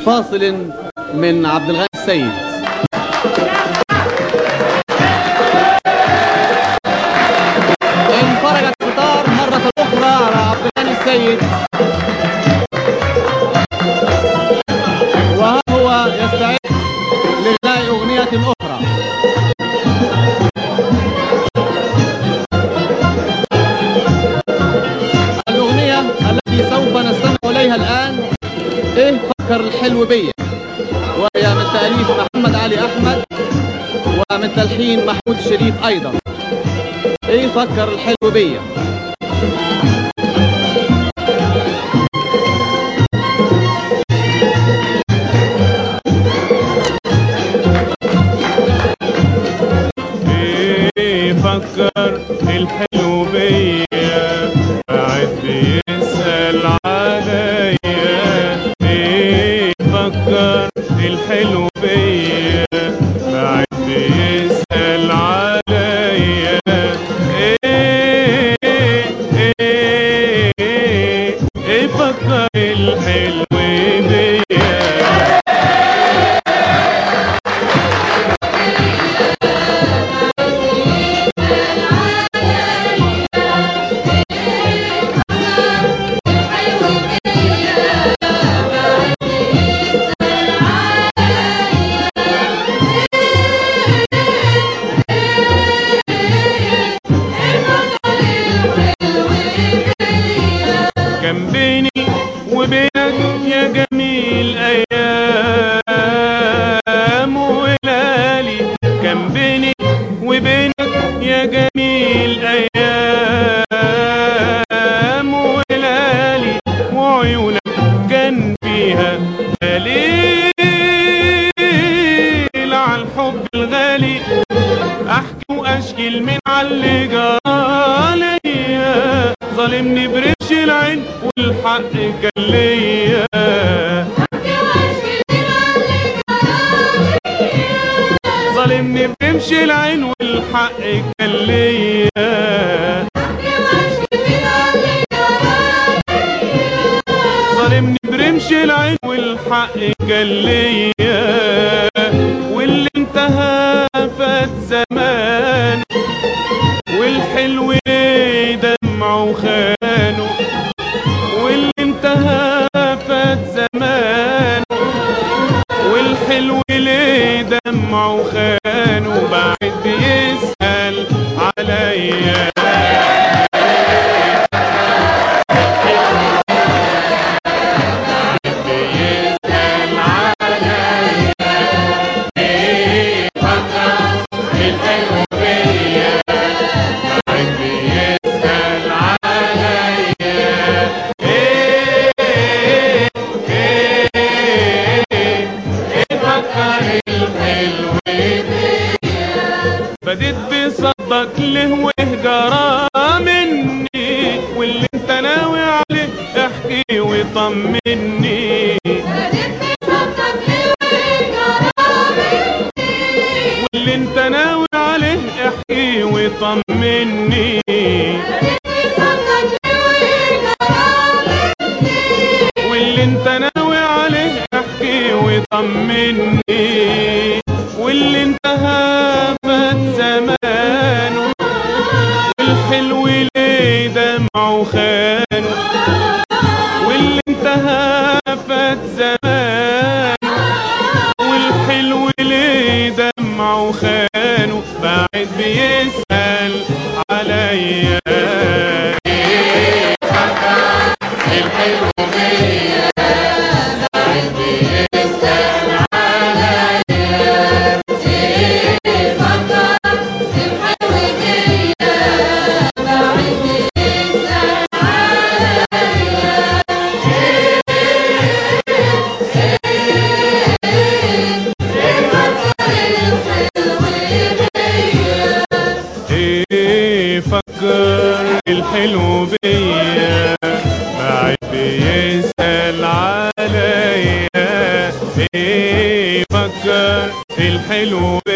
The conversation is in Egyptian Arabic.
فاصل من عبد الغني السيد انفرج الستار مرة أخرى على عبد الغني السيد وها هو يستعد لغناء أغنية أخرى الأغنية التي سوف نستمع إليها الآن إيه فكر الحلو بيا وهي من تأليف محمد علي أحمد ومن تلحين محمود الشريف أيضا إيه فكر الحلو بيا ايه فكر الحلو بيا قاعد بيسأل عليا ايه فكر الحلو بيا قاعد بيسأل عليا ايه ايه ايه فكر الحلو بيا كان بيني وبينك يا جميل ايام ولالي كان بيني وبينك يا جميل ايام ولالي وعيونك كان فيها دليل على الحب الغالي احكي واشكي من على اللي جراليا ظالمني برمش العين والحق كان ليا ظالمني برمش العين والحق كان ليا ظالمني برمش العين والحق كان ليا واللي انتهى فات زمان والحلو ليه دمعه خانه واللي انتهى فات زمان والحلو ليه دمعه خانه بعد بيسأل عليا بيسأل عليا ايه فكر الحلو بيا بعد بيسأل عليا ايه ايه ايه فكر الحلو بيا بديت بصدق له وهجرة مني واللي انت ناوي عليه احكي وطمني واللي انت ناوي عليه احكي وطمني واللي انت ناوي عليه احكي وطمني واللي انتهى فات زمانه والحلو ليه دمعه خانه واللي انتهى فات زمانه والحلو ليه دمعه خانه بعد بيسأل عليا ايه الحلو بيا بعد بيسأل عليا ايه فكر الحلو بيا بعد بيسأل عليا ايه فكر الحلو